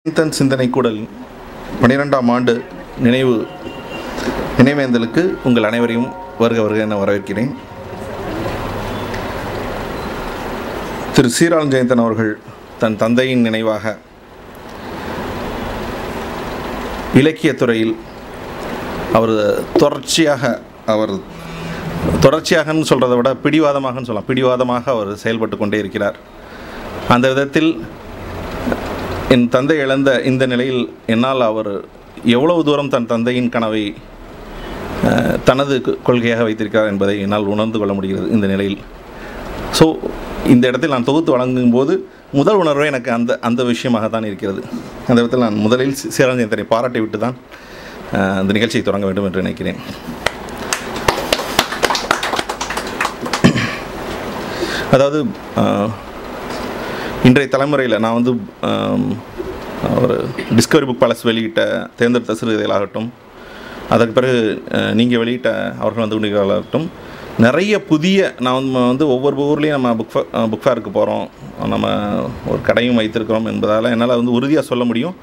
சிந்தன் சிந்தனை கூடல் பன்னிரெண்டாம் ஆண்டு நினைவு நினைவேந்தலுக்கு உங்கள் அனைவரையும் வருக வருக என வரவேற்கிறேன் திரு சீராளன் ஜெயந்தன் அவர்கள் தன் தந்தையின் நினைவாக இலக்கியத் துறையில் அவர் தொடர்ச்சியாக அவர் தொடர்ச்சியாகன்னு சொல்கிறத விட பிடிவாதமாகன்னு சொல்லலாம் பிடிவாதமாக அவர் செயல்பட்டு கொண்டே இருக்கிறார் அந்த விதத்தில் என் தந்தை இழந்த இந்த நிலையில் என்னால் அவர் எவ்வளவு தூரம் தன் தந்தையின் கனவை அஹ், தனது கொ- கொள்கையாக வைத்திருக்கிறார் என்பதை என்னால் உணர்ந்து கொள்ள முடிகிறது இந்த நிலையில் ஸோ இந்த இடத்தில் நான் தொகுத்து வழங்கும் போது முதல் உணர்வே எனக்கு அந்த அந்த விஷயமாக தான் இருக்கிறது அந்த விதத்தில் நான் முதலில் சி- சீரஞ்சயந்தனை பாராட்டி விட்டு தான் அஹ், இந்த நிகழ்ச்சியை தொடங்க வேண்டும் என்று நினைக்கிறேன் அதாவது அஹ், இன்றைய தலைமுறையில் நான் வந்து ஆம், ஒரு டிஸ்கவரி புக் பேலஸ் வெளியிட்ட தேர்ந்தெடுத்த சிறுகதைகளாகட்டும் அதற்கு பிறகு நீங்கள் வெளியிட்ட அவர்கள் வந்து கொண்டிருக்கிறார்களாகட்டும் நிறைய புதிய நான் வந்து வந்து ஒவ்வொரு ஊர்லேயும் நம்ம புக் புக் ஃபேருக்கு போகிறோம் நம்ம ஒரு கடையும் வைத்திருக்கிறோம் என்பதால் என்னால் வந்து உறுதியாக சொல்ல முடியும்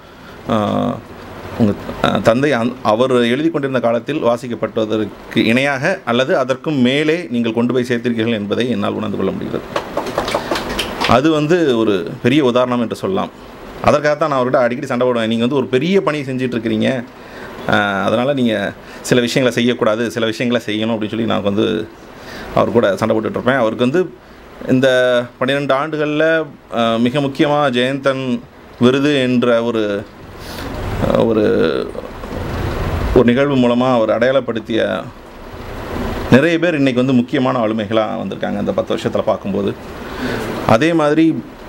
உங்கள் தந்தை அந் அவர் எழுதி கொண்டிருந்த காலத்தில் வாசிக்கப்பட்டதற்கு இணையாக அல்லது அதற்கும் மேலே நீங்கள் கொண்டு போய் சேர்த்திருக்கீர்கள் என்பதை என்னால் உணர்ந்து கொள்ள முடிகிறது அது வந்து ஒரு பெரிய உதாரணம் என்று சொல்லலாம் அதற்காகத்தான் நான் அவர்கிட்ட அடிக்கடி சண்டை போடுவேன் நீங்கள் வந்து ஒரு பெரிய பணி செஞ்சுட்டு இருக்கிறீங்க அதனால் நீங்கள் சில விஷயங்களை செய்யக்கூடாது சில விஷயங்களை செய்யணும் அப்படின்னு சொல்லி நான் வந்து அவர் கூட சண்டை போட்டுட்டு இருப்பேன் அவருக்கு வந்து இந்த பன்னிரெண்டு ஆண்டுகளில் ஆஹ், மிக முக்கியமாக ஜெயந்தன் விருது என்ற ஒரு ஆஹ், ஒரு ஒரு நிகழ்வு மூலமாக அவர் அடையாளப்படுத்திய நிறைய பேர் இன்றைக்கி வந்து முக்கியமான ஆளுமைகளாக வந்திருக்காங்க அந்த பத்து வருஷத்தில் பார்க்கும்போது அதே மாதிரி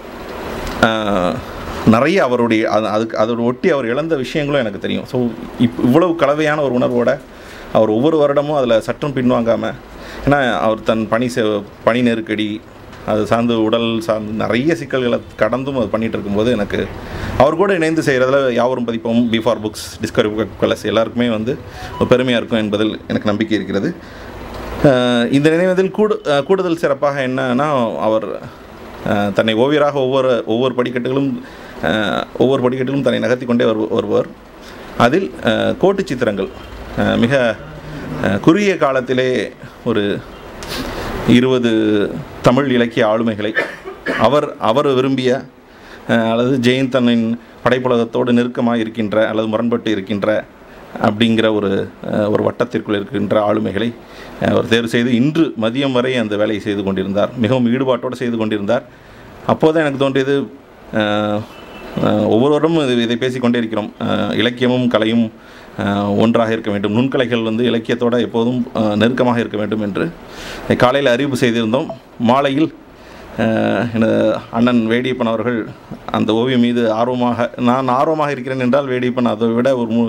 ஆஹ், நிறைய அவருடைய அது அதுக்கு அதோட ஒட்டி அவர் இழந்த விஷயங்களும் எனக்கு தெரியும் ஸோ இப் இவ்வளவு கலவையான ஒரு உணர்வோட அவர் ஒவ்வொரு வருடமும் அதில் சற்றும் பின்வாங்காமல் ஏன்னா அவர் தன் பணி செ பணி நெருக்கடி அது சார்ந்து உடல் சார்ந்து நிறைய சிக்கல்களை கடந்தும் அது பண்ணிகிட்டு இருக்கும்போது எனக்கு அவர் கூட இணைந்து செய்கிறதுல யாவரும் பதிப்போம் பிஃபார் புக்ஸ் டிஸ்கவரி புக் கலஸ் எல்லாருக்குமே வந்து ஒரு பெருமையாக இருக்கும் என்பதில் எனக்கு நம்பிக்கை இருக்கிறது அஹ் இந்த நினைவதில் கூடு அஹ் கூடுதல் சிறப்பாக என்னன்னா அவர் அஹ் தன்னை ஓவியராக ஒவ்வொரு ஒவ்வொரு படிக்கட்டுகளும் அஹ் ஒவ்வொரு படிக்கட்டிலும் தன்னை நகர்த்தி கொண்டே வரு வருவர் அதில் அஹ் கோட்டு சித்திரங்கள் அஹ் மிக அஹ் குறுகிய காலத்திலே ஒரு இருபது தமிழ் இலக்கிய ஆளுமைகளை அவர் அவர் விரும்பிய அஹ், அல்லது ஜெயந்தனின் படைப்புலகத்தோடு நெருக்கமாக இருக்கின்ற அல்லது முரண்பட்டு இருக்கின்ற அப்படிங்கிற ஒரு அஹ், ஒரு வட்டத்திற்குள் இருக்கின்ற ஆளுமைகளை அஹ், அவர் தேர்வு செய்து இன்று மதியம் வரை அந்த வேலையை செய்து கொண்டிருந்தார் மிகவும் ஈடுபாட்டோடு செய்து கொண்டிருந்தார் அப்போதான் எனக்கு தோன்றியது அஹ், அஹ், ஒவ்வொருவரும் இது இதை பேசிக்கொண்டே இருக்கிறோம் அஹ், இலக்கியமும் கலையும் அஹ், ஒன்றாக இருக்க வேண்டும் நுண்கலைகள் வந்து இலக்கியத்தோட எப்போதும் அஹ், நெருக்கமாக இருக்க வேண்டும் என்று காலையில் அறிவிப்பு செய்திருந்தோம் மாலையில் அஹ், எனது அண்ணன் வேடியப்பன் அவர்கள் அந்த ஓவியம் மீது ஆர்வமாக நான் ஆர்வமாக இருக்கிறேன் என்றால் வேடியப்பன் அதை விட ஒரு மூ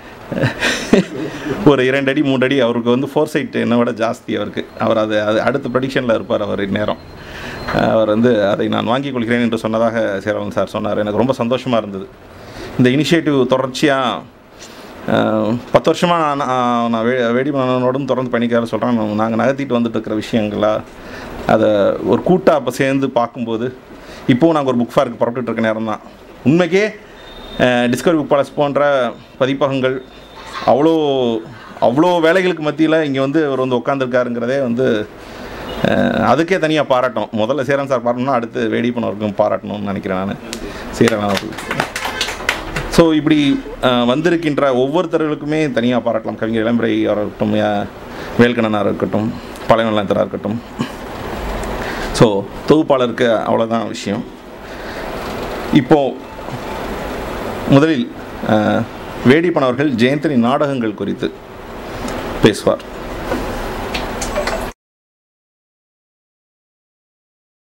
ஒரு இரண்டு அடி மூன்று அடி அவருக்கு வந்து ஃபோர்சைட் என்னை விட ஜாஸ்தி அவருக்கு அவர் அது அது அடுத்த ப்ரடிக்ஷனில் இருப்பார் அவர் இந்நேரம் அவர் வந்து அதை நான் வாங்கிக் கொள்கிறேன் என்று சொன்னதாக சேரவன் சார் சொன்னார் எனக்கு ரொம்ப சந்தோஷமாக இருந்தது இந்த இனிஷியேட்டிவ் தொடர்ச்சியாக பத்து வருஷமாக நான் நான் நான் வே வேடிமனோடும் தொடர்ந்து பண்ணிக்கார சொல்கிறேன் நாங்கள் நகர்த்திட்டு வந்துட்டு இருக்கிற விஷயங்களா அதை ஒரு கூட்டாக அப்போ சேர்ந்து பார்க்கும்போது இப்போவும் நாங்கள் ஒரு புக் ஃபேருக்கு புறப்பட்டுட்டு இருக்க நேரம் தான் உண்மைக்கே டிஸ்கவரி புக் பாலஸ் போன்ற பதிப்பகங்கள் அவ்வளோ அவ்வளோ வேலைகளுக்கு மத்தியில் இங்கே வந்து அவர் வந்து உட்காந்துருக்காருங்கிறதே வந்து அஹ், அதுக்கே தனியாக பாராட்டும் முதல்ல சீரன் சார் பாராட்டணும்னா அடுத்து வேடிப்பன் அவருக்கும் பாராட்டணும்னு நினைக்கிறேன் நான் சீரன் அவர்களுக்கு ஸோ இப்படி அஹ், வந்திருக்கின்ற ஒவ்வொருத்தர்களுக்குமே தனியாக பாராட்டலாம் கவிஞர் இளம்பிரை அவராக இருக்கட்டும் யா- வேல்கண்ணனாக இருக்கட்டும் பழையநலத்தராக இருக்கட்டும் ஸோ தொகுப்பாளருக்கு அவ்வளோதான் விஷயம் இப்போது முதலில் அஹ், வேடிப்பன் அவர்கள் ஜெயந்தனின் நாடகங்கள் குறித்து பேசுவார்